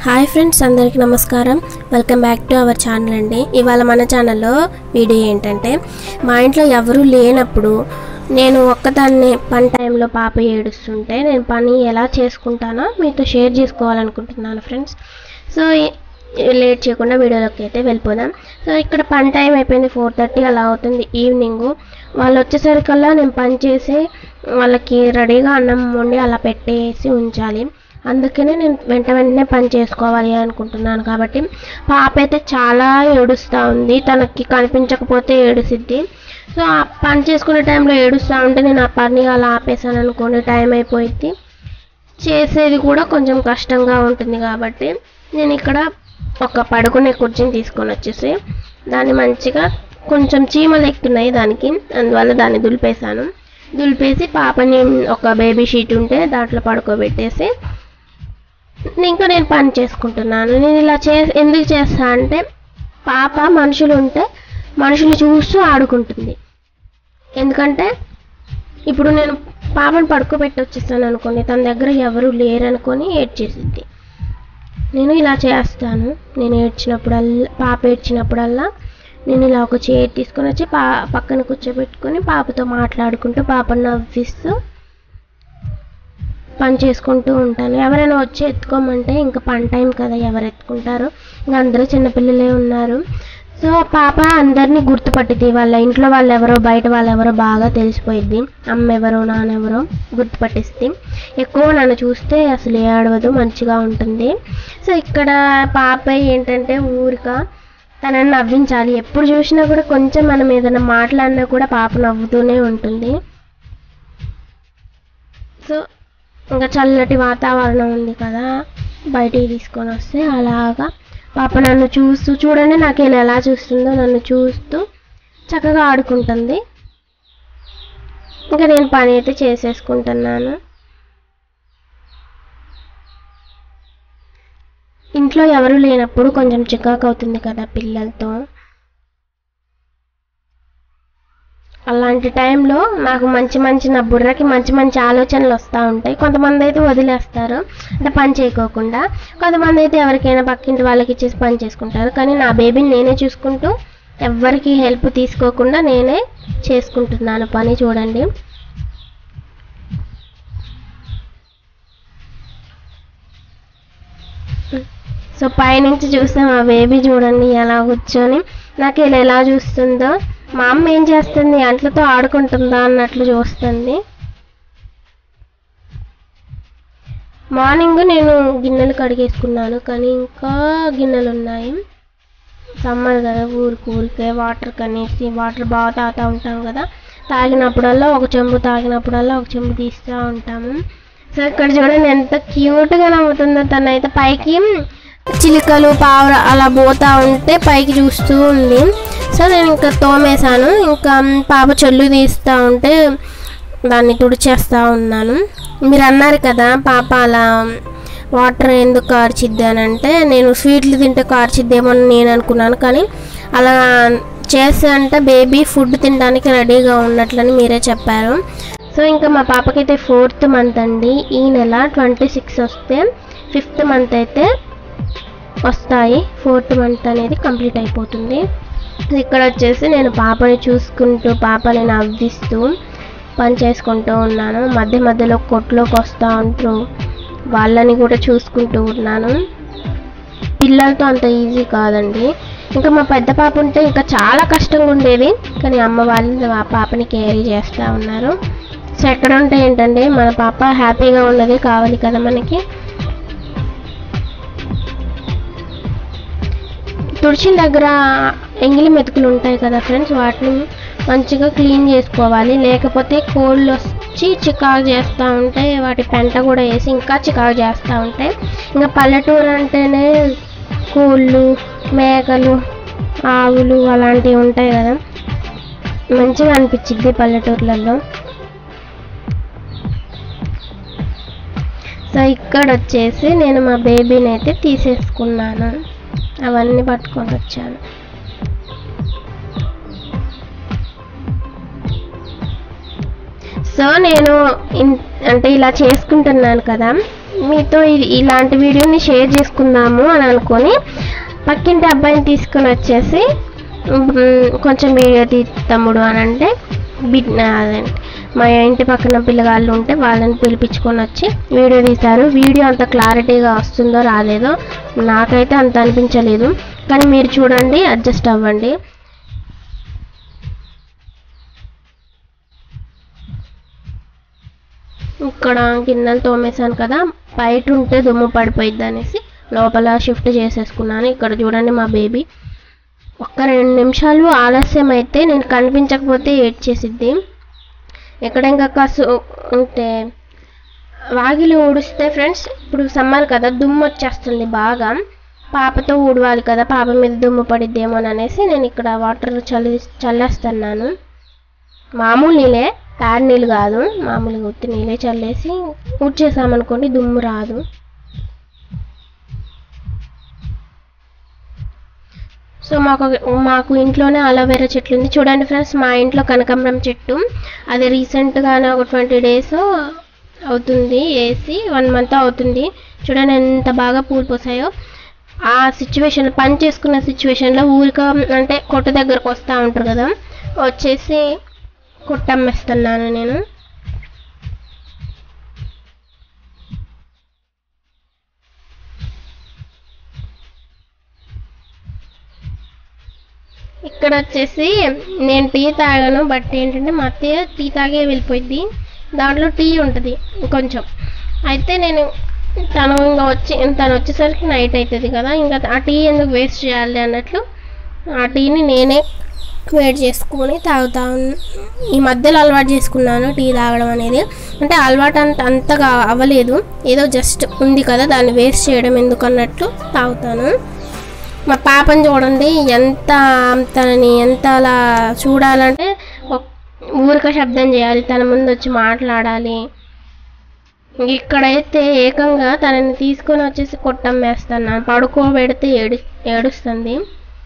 hi friends అందరికీ నమస్కారం welcome back to our channel అండి ఇవాళ మన ఛానల్లో వీడియో ఏంటంటే మా ఇంట్లో ఎవరూ లేనప్పుడు నేను ఒక్కదాన్ని పని టైంలో పాప ఏడుస్తుంటే నేను పని ఎలా చేసుకుంటానో మీతో షేర్ చేసుకోవాలనుకుంటున్నాను ఫ్రెండ్స్ సో లేట్ చేయకుండా వీడియోలోకి అయితే వెళ్ళిపోదాం సో ఇక్కడ పని టైం అయిపోయింది ఫోర్ థర్టీ అలా అవుతుంది ఈవినింగ్ వాళ్ళు వచ్చేసరికల్లా నేను పని చేసి వాళ్ళకి రెడీగా అన్నం వండి అలా పెట్టేసి ఉంచాలి అందుకనే నేను వెంట వెంటనే పని చేసుకోవాలి అనుకుంటున్నాను కాబట్టి పాప అయితే చాలా ఏడుస్తూ ఉంది తనకి కనిపించకపోతే ఏడుసిద్ది సో ఆ పని చేసుకునే టైంలో ఏడుస్తూ ఉంటే నేను ఆ పని అలా ఆపేసాను అనుకోండి టైం అయిపోయింది చేసేది కూడా కొంచెం కష్టంగా ఉంటుంది కాబట్టి నేను ఇక్కడ ఒక పడుకునే కుర్చీని తీసుకొని వచ్చేసి దాన్ని మంచిగా కొంచెం చీమలు ఎక్కుతున్నాయి దానికి అందువల్ల దాన్ని దులిపేశాను దులిపేసి పాపని ఒక బేబీ షీట్ ఉంటే దాంట్లో పడుకోబెట్టేసి ఇంకా నేను పని చేసుకుంటున్నాను నేను ఇలా చే ఎందుకు చేస్తా అంటే పాప మనుషులు ఉంటే మనుషులు చూస్తూ ఆడుకుంటుంది ఎందుకంటే ఇప్పుడు నేను పాపను పడుకోబెట్టి వచ్చేస్తాను అనుకోండి తన దగ్గర ఎవరు లేరనుకొని ఏడ్చేసిద్ది నేను ఇలా చేస్తాను నేను ఏడ్చినప్పుడల్లా పాప ఏడ్చినప్పుడల్లా నేను ఇలా ఒక చైర్ తీసుకొని వచ్చి పా పక్కన కూర్చోబెట్టుకొని పాపతో మాట్లాడుకుంటూ పాపను నవ్విస్తూ పని చేసుకుంటూ ఉంటాను ఎవరైనా వచ్చి ఎత్తుకోమంటే ఇంకా పని టైం కదా ఎవరు ఎత్తుకుంటారు ఇంకా అందరూ చిన్నపిల్లలే ఉన్నారు సో పాప అందరినీ గుర్తుపట్టింది వాళ్ళ ఇంట్లో వాళ్ళు ఎవరో బయట వాళ్ళు ఎవరో బాగా తెలిసిపోయింది అమ్మ ఎవరో నాన్న ఎవరో గుర్తుపట్టిస్తుంది ఎక్కువ నన్ను చూస్తే అసలు ఏడవదు మంచిగా ఉంటుంది సో ఇక్కడ పాప ఏంటంటే ఊరిక తనని నవ్వించాలి ఎప్పుడు చూసినా కూడా కొంచెం మనం ఏదైనా మాట్లాడినా కూడా పాప నవ్వుతూనే ఉంటుంది సో ఇంకా చల్లటి వాతావరణం ఉంది కదా బయటికి తీసుకొని వస్తే అలాగా పాప నన్ను చూస్తూ చూడండి నాకు నేను ఎలా చూస్తుందో నన్ను చూస్తూ చక్కగా ఆడుకుంటుంది ఇంకా నేను పని అయితే చేసేసుకుంటున్నాను ఇంట్లో ఎవరు లేనప్పుడు కొంచెం చికాకు అవుతుంది కదా పిల్లలతో అలాంటి టైంలో నాకు మంచి మంచి నా బుర్రకి మంచి మంచి ఆలోచనలు వస్తూ ఉంటాయి కొంతమంది అయితే వదిలేస్తారు అంటే పని చేయకోకుండా కొంతమంది అయితే ఎవరికైనా పక్కింటి వాళ్ళకి ఇచ్చేసి పని చేసుకుంటారు కానీ నా బేబీని నేనే చూసుకుంటూ ఎవరికి హెల్ప్ తీసుకోకుండా నేనే చేసుకుంటున్నాను పని చూడండి సో పైనుంచి చూస్తే మా బేబీ చూడండి ఎలా కూర్చొని నాకు ఇలా ఎలా చూస్తుందో మా అమ్మ ఏం చేస్తుంది అంట్లతో ఆడుకుంటుందా అన్నట్లు చూస్తుంది మార్నింగ్ నేను గిన్నెలు కడిగేసుకున్నాను కానీ ఇంకా గిన్నెలు ఉన్నాయి సమ్మర్ కదా ఊరికి ఊరికే వాటర్ కనేసి వాటర్ బాగా తాగుతూ ఉంటాం కదా తాగినప్పుడల్లా ఒక చెంబు తాగినప్పుడల్లా ఒక చెంబు తీస్తూ ఉంటాము సో ఇక్కడ చూడండి ఎంత క్యూట్గా నవ్వుతుందో తనైతే పైకి చిలుకలు పావుర అలా పోతా ఉంటే పైకి చూస్తూ ఉంది సో నేను ఇంకా తోమేశాను ఇంకా పాప చెల్లు తీస్తూ ఉంటే దాన్ని తుడిచేస్తూ ఉన్నాను మీరు అన్నారు కదా పాప అలా వాటర్ ఎందుకు కార్చిద్ది అని అంటే నేను స్వీట్లు తింటే కార్చిద్దేమో అని నేను అనుకున్నాను కానీ అలా చేస్తే అంటే బేబీ ఫుడ్ తినడానికి రెడీగా ఉన్నట్లని మీరే చెప్పారు సో ఇంకా మా పాపకైతే ఫోర్త్ మంత్ అండి ఈ నెల ట్వంటీ సిక్స్ వస్తే ఫిఫ్త్ మంత్ అయితే వస్తాయి ఫోర్త్ మంత్ అనేది కంప్లీట్ అయిపోతుంది ఇక్కడ వచ్చేసి నేను పాపని చూసుకుంటూ పాపని నవ్విస్తూ పని చేసుకుంటూ ఉన్నాను మధ్య మధ్యలో కొట్లోకి వస్తూ ఉంటారు వాళ్ళని కూడా చూసుకుంటూ ఉన్నాను పిల్లలతో అంత ఈజీ కాదండి ఇంకా మా పెద్ద పాప ఉంటే ఇంకా చాలా కష్టంగా ఉండేది కానీ అమ్మ వాళ్ళు ఆ పాపని క్యారీ చేస్తూ ఉన్నారు సో ఎక్కడ ఉంటే ఏంటంటే మన పాప హ్యాపీగా ఉన్నది కావాలి కదా మనకి తుడిచిన దగ్గర ఎంగిలి మెతుకులు ఉంటాయి కదా ఫ్రెండ్స్ వాటిని మంచిగా క్లీన్ చేసుకోవాలి లేకపోతే కోళ్ళు వచ్చి చికాకు చేస్తూ ఉంటాయి వాటి పెంట కూడా వేసి ఇంకా చికాకు చేస్తూ ఉంటాయి ఇంకా పల్లెటూరు అంటేనే కోళ్ళు మేకలు ఆవులు అలాంటివి ఉంటాయి కదా మంచిగా అనిపించింది పల్లెటూర్లలో సో ఇక్కడ వచ్చేసి నేను మా బేబీని అయితే తీసేసుకున్నాను అవన్నీ పట్టుకొని వచ్చాను సో నేను ఇన్- అంటే ఇలా చేసుకుంటున్నాను కదా మీతో ఇ- ఇలాంటి వీడియోని షేర్ చేసుకుందాము అని అనుకొని పక్కింటి అబ్బాయిని తీసుకుని వచ్చేసి "ఉమ్, కొంచెం వీడియో తీ తమ్ముడు అని అంటే బిడ్ అదేంటి మా ఇంటి పక్కన పిల్లగాళ్ళు ఉంటే వాళ్ళని పిలిపించుకొని వచ్చి వీడియో తీశారు వీడియో అంత క్లారిటీగా వస్తుందో రాలేదో నాకైతే అంత అనిపించలేదు కానీ మీరు చూడండి అడ్జస్ట్ అవ్వండి ఇక్కడ గిన్నెలు తోమేశాను కదా బయట ఉంటే దుమ్ము పడిపోయిద్ది అనేసి లోపల షిఫ్ట్ చేసేసుకున్నాను ఇక్కడ చూడండి మా బేబీ ఒక్క రెండు నిమిషాలు ఆలస్యం అయితే నేను కనిపించకపోతే ఏడ్చేసిద్ది ఎక్కడ ఇంకా కసు అంటే వాగిలి ఊడిస్తే ఫ్రెండ్స్ ఇప్పుడు సమ్మర్ కదా దుమ్ము వచ్చేస్తుంది బాగా పాపతో ఊడవాలి కదా పాప మీద దుమ్ము పడిద్దేమో అనేసి నేను ఇక్కడ వాటర్ చల్లి చల్లేస్తున్నాను మామూలు నీళ్ళే ప్యాడ్ నీళ్ళు కాదు మామూలుగా ఉత్తి నీళ్ళే చల్లేసి ఊడ్చేసామనుకోండి దుమ్ము రాదు సో మాకు మాకు ఇంట్లోనే అలోవెరా చెట్లు ఉంది చూడండి ఫ్రెండ్స్ మా ఇంట్లో కనకాంబరం చెట్టు అది రీసెంట్గానే ఒక ట్వంటీ డేస్ అవుతుంది వేసి వన్ మంత్ అవుతుంది చూడండి ఎంత బాగా పూలు పోసాయో ఆ సిచ్యువేషన్ పని చేసుకున్న సిచ్యువేషన్లో ఊరిక అంటే కొట్టు దగ్గరకు వస్తూ ఉంటారు కదా వచ్చేసి కొట్టమ్మేస్తున్నాను నేను ఇక్కడ వచ్చేసి నేను టీ తాగాను బట్ ఏంటంటే మా అత్తయ్య టీ తాగే వెళ్ళిపోయింది దాంట్లో టీ ఉంటుంది కొంచెం అయితే నేను తను ఇంకా వచ్చి తను వచ్చేసరికి నైట్ అవుతుంది కదా ఇంకా ఆ టీ ఎందుకు వేస్ట్ చేయాలి అన్నట్లు ఆ టీని నేనే వేడి చేసుకొని తాగుతా ఉన్- ఈ మధ్యలో అలవాటు చేసుకున్నాను టీ తాగడం అనేది అంటే అలవాటు అంత అంతగా అవ్వలేదు ఏదో జస్ట్ ఉంది కదా దాన్ని వేస్ట్ చేయడం ఎందుకు అన్నట్లు తాగుతాను మా పాపని చూడండి ఎంత తనని ఎంత అలా చూడాలంటే ఒక్- ఊరిక శబ్దం చేయాలి తన ముందు వచ్చి మాట్లాడాలి ఇక్కడైతే ఏకంగా తనని తీసుకొని వచ్చేసి కొట్టమ్మేస్తున్నాను పడుకోబెడితే ఏడు ఏడుస్తుంది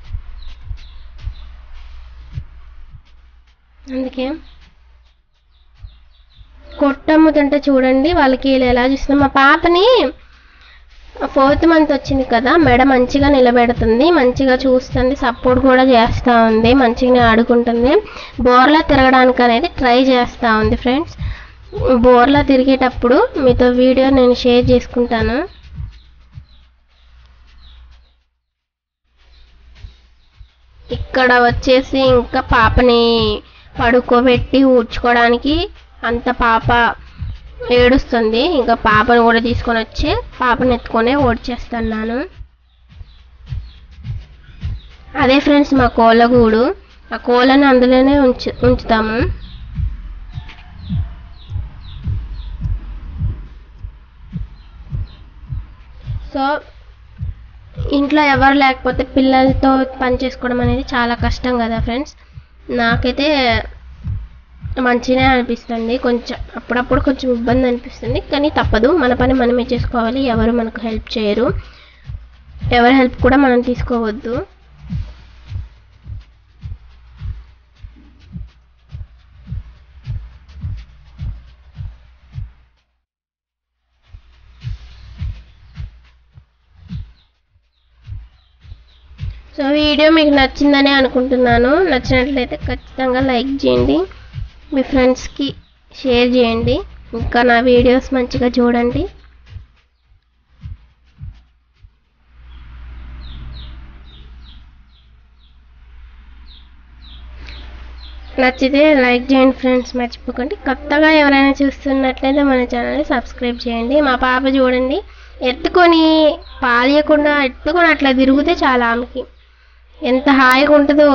అందుకే కొట్టమ్ముతుంటే చూడండి వాళ్ళకి వీళ్ళు ఎలా చూస్తున్నారు మా పాపని ఫోర్త్ మంత్ వచ్చింది కదా మెడ మంచిగా నిలబెడుతుంది మంచిగా చూస్తుంది సపోర్ట్ కూడా చేస్తూ ఉంది మంచిగానే ఆడుకుంటుంది బోర్లా తిరగడానికి అనేది ట్రై చేస్తూ ఉంది ఫ్రెండ్స్ బోర్లా తిరిగేటప్పుడు మీతో వీడియో నేను షేర్ చేసుకుంటాను ఇక్కడ వచ్చేసి ఇంకా పాపని పడుకోబెట్టి ఊడ్చుకోవడానికి అంత పాప ఏడుస్తుంది ఇంకా పాపను కూడా తీసుకొని వచ్చి పాపను ఎత్తుకొని ఓడ్చేస్తున్నాను అదే ఫ్రెండ్స్ మా కోళ్ళ గూడు ఆ కోళ్ళని అందులోనే ఉంచు ఉంచుతాము సో ఇంట్లో ఎవరు లేకపోతే పిల్లలతో పని చేసుకోవడం అనేది చాలా కష్టం కదా ఫ్రెండ్స్ నాకైతే మంచిగానే అనిపిస్తుంది కొంచెం అప్పుడప్పుడు కొంచెం ఇబ్బంది అనిపిస్తుంది కానీ తప్పదు మన పని మనమే చేసుకోవాలి ఎవరు మనకు హెల్ప్ చేయరు ఎవరి హెల్ప్ కూడా మనం తీసుకోవద్దు సో వీడియో మీకు నచ్చిందని అనుకుంటున్నాను నచ్చినట్లయితే ఖచ్చితంగా లైక్ చేయండి మీ ఫ్రెండ్స్కి షేర్ చేయండి ఇంకా నా వీడియోస్ మంచిగా చూడండి నచ్చితే లైక్ చేయండి ఫ్రెండ్స్ మర్చిపోకండి కొత్తగా ఎవరైనా చూస్తున్నట్లయితే మన ఛానల్ని సబ్స్క్రైబ్ చేయండి మా పాప చూడండి ఎత్తుకొని పాలియకుండా ఎత్తుకొని అట్లా తిరిగితే చాలా ఆమెకి ఎంత హాయిగా ఉంటుందో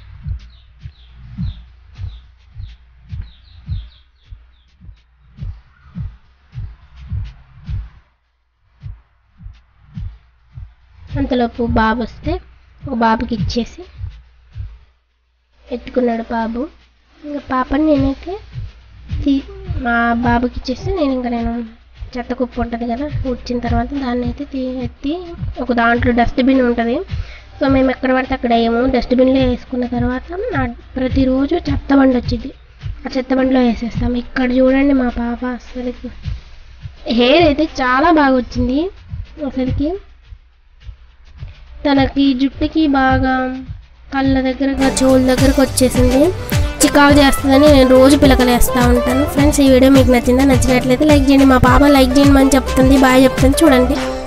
అంతలోపు బాబు వస్తే ఒక బాబుకి ఇచ్చేసి ఎత్తుకున్నాడు బాబు ఇంకా పాపని నేనైతే తీ- మా బాబుకి ఇచ్చేసి నేను ఇంకా నేను చెత్త కుప్ప ఉంటుంది కదా వచ్చిన తర్వాత దాన్ని అయితే తీ ఎత్తి ఒక దాంట్లో డస్ట్బిన్ ఉంటుంది సో మేము ఎక్కడ పడితే అక్కడ వేయము డస్ట్బిన్లో వేసుకున్న తర్వాత ఆ ప్రతిరోజు చెత్త బండి వచ్చింది ఆ చెత్త బండిలో వేసేస్తాం ఇక్కడ చూడండి మా పాప అసలు హెయిర్ అయితే చాలా బాగా వచ్చింది అసలుకి తనకి జుట్టుకి బాగా కళ్ళ దగ్గరగా చెవుల దగ్గరకు వచ్చేసింది చికాకు చేస్తుందని నేను రోజు పిలకలేస్తూ ఉంటాను ఫ్రెండ్స్ ఈ వీడియో మీకు నచ్చిందా నచ్చినట్లయితే లైక్ చేయండి మా పాప లైక్ చేయండి అని చెప్తుంది బాయ్ చెప్తుంది చూడండి